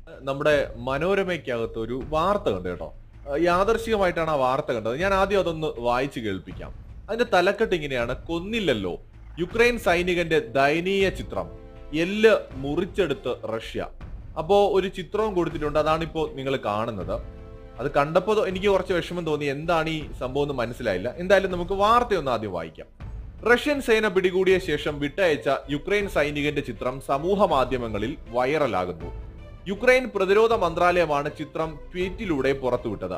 നമ്മുടെ മനോരമയ്ക്കകത്ത് ഒരു വാർത്ത കണ്ടു കേട്ടോ അഹ് യാദർശികമായിട്ടാണ് ആ വാർത്ത കണ്ടത് ഞാൻ ആദ്യം അതൊന്ന് വായിച്ചു കേൾപ്പിക്കാം അതിന്റെ തലക്കെട്ട് ഇങ്ങനെയാണ് കൊന്നില്ലല്ലോ യുക്രൈൻ സൈനികന്റെ ദയനീയ ചിത്രം എല്ല് മുറിച്ചെടുത്ത് റഷ്യ അപ്പോ ഒരു ചിത്രവും കൊടുത്തിട്ടുണ്ട് അതാണ് ഇപ്പോ നിങ്ങൾ കാണുന്നത് അത് കണ്ടപ്പോൾ എനിക്ക് കുറച്ച് വിഷമം തോന്നി എന്താണ് ഈ സംഭവം എന്ന് മനസ്സിലായില്ല എന്തായാലും നമുക്ക് വാർത്തയൊന്ന് ആദ്യം വായിക്കാം റഷ്യൻ സേന പിടികൂടിയ ശേഷം വിട്ടയച്ച യുക്രൈൻ സൈനികന്റെ ചിത്രം സമൂഹ മാധ്യമങ്ങളിൽ വൈറലാകുന്നു യുക്രൈൻ പ്രതിരോധ മന്ത്രാലയമാണ് ചിത്രം ട്വീറ്റിലൂടെ പുറത്തുവിട്ടത്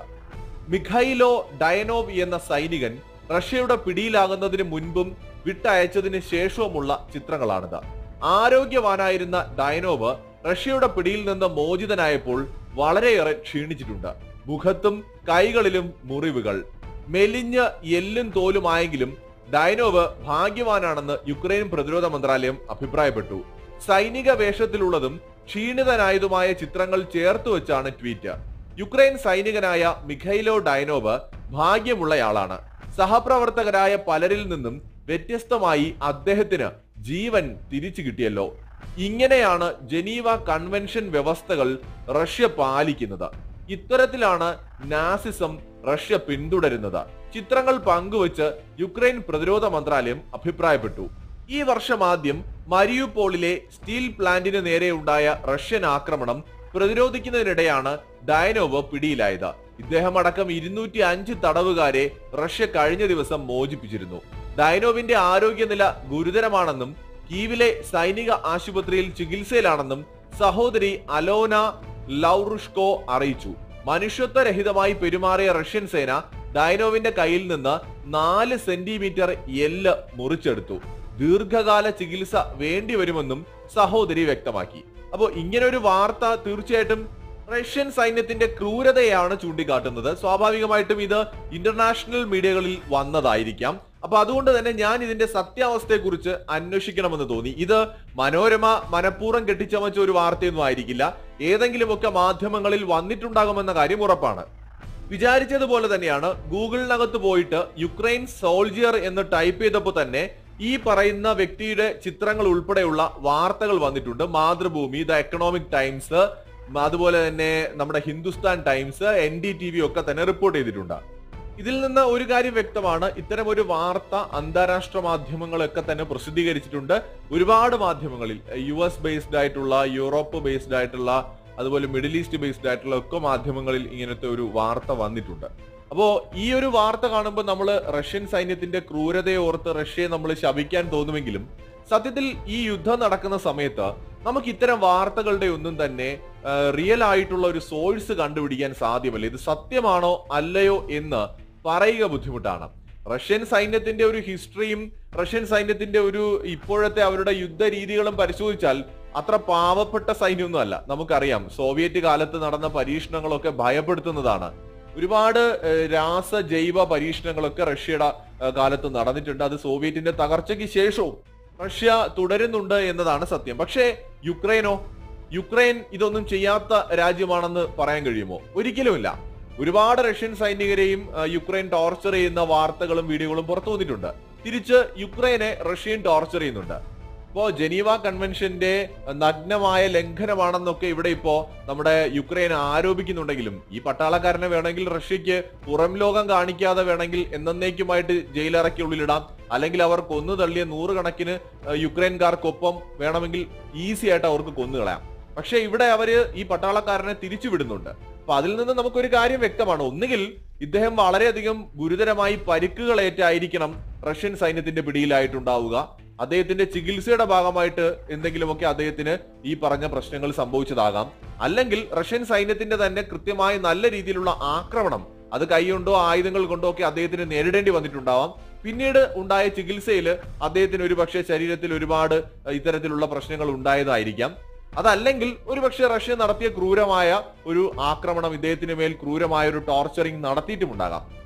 മിഖൈലോ ഡയനോവ് എന്ന സൈനികൻ റഷ്യയുടെ പിടിയിലാകുന്നതിന് മുൻപും വിട്ടയച്ചതിന് ശേഷവുമുള്ള ചിത്രങ്ങളാണിത് ആരോഗ്യവാനായിരുന്ന ഡയനോവ് റഷ്യയുടെ പിടിയിൽ നിന്ന് മോചിതനായപ്പോൾ വളരെയേറെ ക്ഷീണിച്ചിട്ടുണ്ട് മുഖത്തും കൈകളിലും മുറിവുകൾ മെലിഞ്ഞ് എല്ലും തോലുമായെങ്കിലും ഡൈനോവ് ഭാഗ്യവാനാണെന്ന് യുക്രൈൻ പ്രതിരോധ മന്ത്രാലയം അഭിപ്രായപ്പെട്ടു സൈനിക വേഷത്തിലുള്ളതും ക്ഷീണിതനായതുമായ ചിത്രങ്ങൾ ചേർത്ത് വെച്ചാണ് ട്വീറ്റ് യുക്രൈൻ സൈനികനായ മിഖൈലോ ഡൈനോവ് ഭാഗ്യമുള്ളയാളാണ് സഹപ്രവർത്തകരായ പലരിൽ നിന്നും വ്യത്യസ്തമായി അദ്ദേഹത്തിന് ജീവൻ തിരിച്ചു കിട്ടിയല്ലോ ഇങ്ങനെയാണ് ജനീവ കൺവെൻഷൻ വ്യവസ്ഥകൾ റഷ്യ പാലിക്കുന്നത് ഇത്തരത്തിലാണ് നാസിസം റഷ്യ പിന്തുടരുന്നത് ചിത്രങ്ങൾ പങ്കുവച്ച് യുക്രൈൻ പ്രതിരോധ മന്ത്രാലയം അഭിപ്രായപ്പെട്ടു ഈ വർഷം ആദ്യം മരിയുപോളിലെ സ്റ്റീൽ പ്ലാന്റിന് നേരെയുണ്ടായ റഷ്യൻ ആക്രമണം പ്രതിരോധിക്കുന്നതിനിടെയാണ് ഡയനോവ് പിടിയിലായത് ഇദ്ദേഹം അടക്കം ഇരുന്നൂറ്റി അഞ്ച് തടവുകാരെ റഷ്യ കഴിഞ്ഞ ദിവസം മോചിപ്പിച്ചിരുന്നു ഡയനോവിന്റെ ആരോഗ്യനില ഗുരുതരമാണെന്നും കീവിലെ സൈനിക ആശുപത്രിയിൽ ചികിത്സയിലാണെന്നും സഹോദരി അലോന ലൗറുഷ്കോ അറിയിച്ചു മനുഷ്യത്വരഹിതമായി പെരുമാറിയ റഷ്യൻ സേന ഡൈനോവിന്റെ കയ്യിൽ നിന്ന് നാല് സെന്റിമീറ്റർ എല്ല് മുറിച്ചെടുത്തു ദീർഘകാല ചികിത്സ വേണ്ടിവരുമെന്നും സഹോദരി വ്യക്തമാക്കി അപ്പോൾ ഇങ്ങനെ ഒരു വാർത്ത തീർച്ചയായിട്ടും റഷ്യൻ സൈന്യത്തിന്റെ ക്രൂരതയാണ് ചൂണ്ടിക്കാട്ടുന്നത് സ്വാഭാവികമായിട്ടും ഇത് ഇന്റർനാഷണൽ മീഡിയകളിൽ വന്നതായിരിക്കാം അപ്പൊ അതുകൊണ്ട് തന്നെ ഞാൻ ഇതിന്റെ സത്യാവസ്ഥയെ കുറിച്ച് അന്വേഷിക്കണമെന്ന് തോന്നി ഇത് മനോരമ മനഃപൂർവ്വം കെട്ടിച്ചമച്ച ഒരു വാർത്തയൊന്നും ആയിരിക്കില്ല ഏതെങ്കിലുമൊക്കെ മാധ്യമങ്ങളിൽ വന്നിട്ടുണ്ടാകുമെന്ന കാര്യം ഉറപ്പാണ് വിചാരിച്ചതുപോലെ തന്നെയാണ് ഗൂഗിളിനകത്ത് പോയിട്ട് യുക്രൈൻ സോൾജിയർ എന്ന് ടൈപ്പ് ചെയ്തപ്പോൾ തന്നെ ഈ പറയുന്ന വ്യക്തിയുടെ ചിത്രങ്ങൾ ഉൾപ്പെടെയുള്ള വാർത്തകൾ വന്നിട്ടുണ്ട് മാതൃഭൂമി ദ എക്കണോമിക് ടൈംസ് അതുപോലെ തന്നെ നമ്മുടെ Hindustan Times N D T V ഒക്കെ തന്നെ റിപ്പോർട്ട് ചെയ്തിട്ടുണ്ട് ഇതിൽ നിന്ന് ഒരു കാര്യം വ്യക്തമാണ് ഇത്തരം ഒരു വാർത്ത അന്താരാഷ്ട്ര മാധ്യമങ്ങളൊക്കെ തന്നെ പ്രസിദ്ധീകരിച്ചിട്ടുണ്ട് ഒരുപാട് മാധ്യമങ്ങളിൽ യു എസ് ബേസ്ഡ് ആയിട്ടുള്ള യൂറോപ്പ് ബേസ്ഡ് ആയിട്ടുള്ള അതുപോലെ മിഡിൽ ഈസ്റ്റ് ബേസ്ഡ് ആയിട്ടുള്ള ഒക്കെ മാധ്യമങ്ങളിൽ ഇങ്ങനത്തെ ഒരു വാർത്ത വന്നിട്ടുണ്ട് അപ്പോ ഈ ഒരു വാർത്ത കാണുമ്പോൾ നമ്മൾ റഷ്യൻ സൈന്യത്തിന്റെ ക്രൂരതയെ ഓർത്ത് റഷ്യയെ നമ്മൾ ശപിക്കാൻ തോന്നുമെങ്കിലും സത്യത്തിൽ ഈ യുദ്ധം നടക്കുന്ന സമയത്ത് നമുക്ക് ഇത്തരം വാർത്തകളുടെ ഒന്നും തന്നെ റിയൽ ആയിട്ടുള്ള ഒരു സോഴ്സ് കണ്ടുപിടിക്കാൻ സാധ്യമല്ല ഇത് സത്യമാണോ അല്ലയോ എന്ന് പറയുക ബുദ്ധിമുട്ടാണ് റഷ്യൻ സൈന്യത്തിന്റെ ഒരു ഹിസ്റ്ററിയും റഷ്യൻ സൈന്യത്തിന്റെ ഒരു ഇപ്പോഴത്തെ അവരുടെ യുദ്ധ രീതികളും പരിശോധിച്ചാൽ അത്ര പാവപ്പെട്ട സൈന്യമൊന്നും അല്ല നമുക്കറിയാം സോവിയറ്റ് കാലത്ത് നടന്ന പരീക്ഷണങ്ങളൊക്കെ ഭയപ്പെടുത്തുന്നതാണ് ഒരുപാട് ഏഹ്, രാസ ജൈവ പരീക്ഷണങ്ങളൊക്കെ റഷ്യയുടെ ഏഹ്, കാലത്ത് നടന്നിട്ടുണ്ട് അത് സോവിയറ്റിന്റെ തകർച്ചയ്ക്ക് ശേഷവും റഷ്യ തുടരുന്നുണ്ട് എന്നതാണ് സത്യം പക്ഷേ യുക്രൈനോ യുക്രൈൻ ഇതൊന്നും ചെയ്യാത്ത രാജ്യമാണെന്ന് പറയാൻ കഴിയുമോ ഒരിക്കലുമില്ല ഒരുപാട് റഷ്യൻ സൈനികരെയും ആ, യുക്രൈൻ ടോർച്ചർ ചെയ്യുന്ന വാർത്തകളും വീഡിയോകളും പുറത്തു വന്നിട്ടുണ്ട് തിരിച്ച് യുക്രൈനെ റഷ്യൻ ടോർച്ചർ ചെയ്യുന്നുണ്ട് ഇപ്പോ ജനീവ കൺവെൻഷന്റെ നഗ്നമായ ലംഘനമാണെന്നൊക്കെ ഇവിടെ ഇപ്പോ നമ്മുടെ യുക്രൈൻ ആരോപിക്കുന്നുണ്ടെങ്കിലും ഈ പട്ടാളക്കാരനെ വേണമെങ്കിൽ റഷ്യക്ക് പുറം ലോകം കാണിക്കാതെ വേണമെങ്കിൽ എന്നേക്കുമായിട്ട് ജയിലിറക്കി ഉള്ളിലിടാം അല്ലെങ്കിൽ അവർ കൊന്നു തള്ളിയ നൂറുകണക്കിന് ആ, യുക്രൈൻകാർക്കൊപ്പം വേണമെങ്കിൽ ഈസി ആയിട്ട് അവർക്ക് കൊന്നുകളയാം പക്ഷെ ഇവിടെ അവര് ഈ പട്ടാളക്കാരനെ തിരിച്ചു വിടുന്നുണ്ട് അപ്പൊ അതിൽ നിന്ന് നമുക്കൊരു കാര്യം വ്യക്തമാണ് ഒന്നുകിൽ ഇദ്ദേഹം വളരെയധികം ഗുരുതരമായി പരിക്കുകളേറ്റായിരിക്കണം റഷ്യൻ സൈന്യത്തിന്റെ പിടിയിലായിട്ടുണ്ടാവുക അദ്ദേഹത്തിന്റെ ചികിത്സയുടെ ഭാഗമായിട്ട് എന്തെങ്കിലുമൊക്കെ അദ്ദേഹത്തിന് ഈ പറഞ്ഞ പ്രശ്നങ്ങൾ സംഭവിച്ചതാകാം അല്ലെങ്കിൽ റഷ്യൻ സൈന്യത്തിന്റെ തന്നെ കൃത്യമായി നല്ല രീതിയിലുള്ള ആക്രമണം അത് കൈകൊണ്ടോ ആയുധങ്ങൾ കൊണ്ടോ ഒക്കെ അദ്ദേഹത്തിന് നേരിടേണ്ടി വന്നിട്ടുണ്ടാവാം പിന്നീട് ഉണ്ടായ ചികിത്സയിൽ അദ്ദേഹത്തിന് ഒരു പക്ഷേ ശരീരത്തിൽ ഒരുപാട് അഹ്, ഇത്തരത്തിലുള്ള പ്രശ്നങ്ങൾ ഉണ്ടായതായിരിക്കാം അതല്ലെങ്കിൽ ഒരുപക്ഷെ റഷ്യ നടത്തിയ ക്രൂരമായ ഒരു ആക്രമണം ഇദ്ദേഹത്തിന് മേൽ ക്രൂരമായ ഒരു ടോർച്ചറിങ് നടത്തിയിട്ടുമുണ്ടാകാം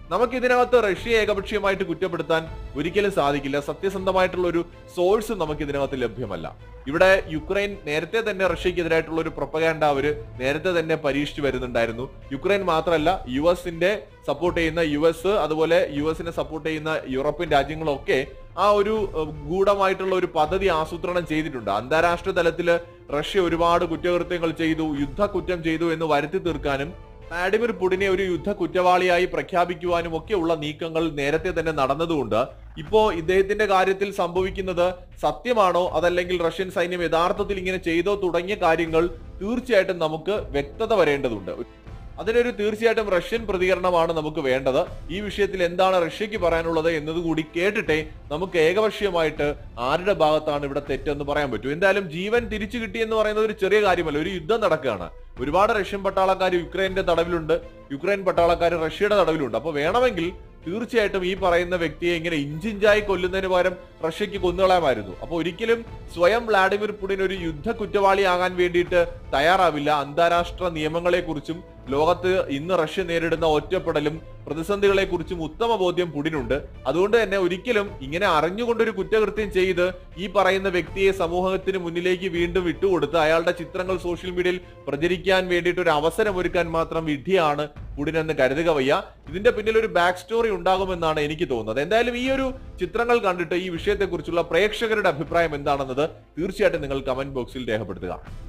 നമുക്ക് ഇതിനകത്ത് റഷ്യ ഏകപക്ഷീയമായിട്ട് കുറ്റപ്പെടുത്താൻ ഒരിക്കലും സാധിക്കില്ല സത്യസന്ധമായിട്ടുള്ള ഒരു സോഴ്സ് നമുക്ക് ഇതിനകത്ത് ലഭ്യമല്ല ഇവിടെ യുക്രൈൻ നേരത്തെ തന്നെ റഷ്യക്കെതിരായിട്ടുള്ള ഒരു പ്രൊപ്പഗാൻഡ അവര് നേരത്തെ തന്നെ പരീക്ഷിച്ചു വരുന്നുണ്ടായിരുന്നു യുക്രൈൻ മാത്രമല്ല യു എസിന്റെ സപ്പോർട്ട് ചെയ്യുന്ന യു എസ് അതുപോലെ യു എസിനെ സപ്പോർട്ട് ചെയ്യുന്ന യൂറോപ്യൻ രാജ്യങ്ങളൊക്കെ ആ ഒരു ഏഹ്, ഗൂഢമായിട്ടുള്ള ഒരു പദ്ധതി ആസൂത്രണം ചെയ്തിട്ടുണ്ട് അന്താരാഷ്ട്ര തലത്തിൽ റഷ്യ ഒരുപാട് കുറ്റകൃത്യങ്ങൾ ചെയ്തു യുദ്ധ കുറ്റം ചെയ്തു എന്ന് വരുത്തി തീർക്കാനും വ്ളാഡിമിർ പുടിനെ ഒരു യുദ്ധ കുറ്റവാളിയായി പ്രഖ്യാപിക്കുവാനും ഒക്കെ ഉള്ള നീക്കങ്ങൾ നേരത്തെ തന്നെ നടന്നതുകൊണ്ട് ഇപ്പോ ഇദ്ദേഹത്തിന്റെ കാര്യത്തിൽ സംഭവിക്കുന്നത് സത്യമാണോ അതല്ലെങ്കിൽ റഷ്യൻ സൈന്യം യഥാർത്ഥത്തിൽ ഇങ്ങനെ ചെയ്തോ തുടങ്ങിയ കാര്യങ്ങൾ തീർച്ചയായിട്ടും നമുക്ക് വ്യക്തത വരേണ്ടതുണ്ട് അതിനൊരു തീർച്ചയായിട്ടും റഷ്യൻ പ്രതികരണമാണ് നമുക്ക് വേണ്ടത് ഈ വിഷയത്തിൽ എന്താണ് റഷ്യക്ക് പറയാനുള്ളത് എന്നതുകൂടി കേട്ടിട്ടേ നമുക്ക് ഏകപക്ഷീയമായിട്ട് ആരുടെ ഭാഗത്താണ് ഇവിടെ തെറ്റെന്ന് പറയാൻ പറ്റൂ എന്തായാലും ജീവൻ തിരിച്ചു കിട്ടി എന്ന് പറയുന്നത് ഒരു ചെറിയ കാര്യമല്ല ഒരു യുദ്ധം നടക്കുകയാണ് ഒരുപാട് റഷ്യൻ പട്ടാളക്കാർ യുക്രൈന്റെ തടവിലുണ്ട് യുക്രൈൻ പട്ടാളക്കാർ റഷ്യയുടെ തടവിലുണ്ട് അപ്പൊ വേണമെങ്കിൽ തീർച്ചയായിട്ടും ഈ പറയുന്ന വ്യക്തിയെ ഇങ്ങനെ ഇഞ്ചിഞ്ചായി കൊല്ലുന്നതിന് പകരം റഷ്യക്ക് കൊന്നുകളയാമായിരുന്നു അപ്പൊ ഒരിക്കലും സ്വയം വ്ളാഡിമിർ പുടിൻ ഒരു യുദ്ധ കുറ്റവാളിയാകാൻ വേണ്ടിയിട്ട് തയ്യാറാവില്ല അന്താരാഷ്ട്ര നിയമങ്ങളെ കുറിച്ചും ലോകത്ത് ഇന്ന് റഷ്യ നേരിടുന്ന ഒറ്റപ്പെടലും പ്രതിസന്ധികളെ കുറിച്ചും ഉത്തമ ബോധ്യം പുടിനുണ്ട് അതുകൊണ്ട് തന്നെ ഒരിക്കലും ഇങ്ങനെ അറിഞ്ഞുകൊണ്ടൊരു കുറ്റകൃത്യം ചെയ്ത് ഈ പറയുന്ന വ്യക്തിയെ സമൂഹത്തിന് മുന്നിലേക്ക് വീണ്ടും വിട്ടുകൊടുത്ത് അയാളുടെ ചിത്രങ്ങൾ സോഷ്യൽ മീഡിയയിൽ പ്രചരിക്കാൻ വേണ്ടിയിട്ട് ഒരു അവസരം ഒരുക്കാൻ മാത്രം വിധിയാണ് പുടിൻ എന്ന് കരുതുക വയ്യ ഇതിന്റെ പിന്നിൽ ഒരു ബാക്ക് സ്റ്റോറി ഉണ്ടാകുമെന്നാണ് എനിക്ക് തോന്നുന്നത് എന്തായാലും ഈ ഒരു ചിത്രങ്ങൾ കണ്ടിട്ട് ഈ വിഷയത്തെക്കുറിച്ചുള്ള പ്രേക്ഷകരുടെ അഭിപ്രായം എന്താണെന്നത് തീർച്ചയായിട്ടും നിങ്ങൾ കമന്റ് ബോക്സിൽ രേഖപ്പെടുത്തുക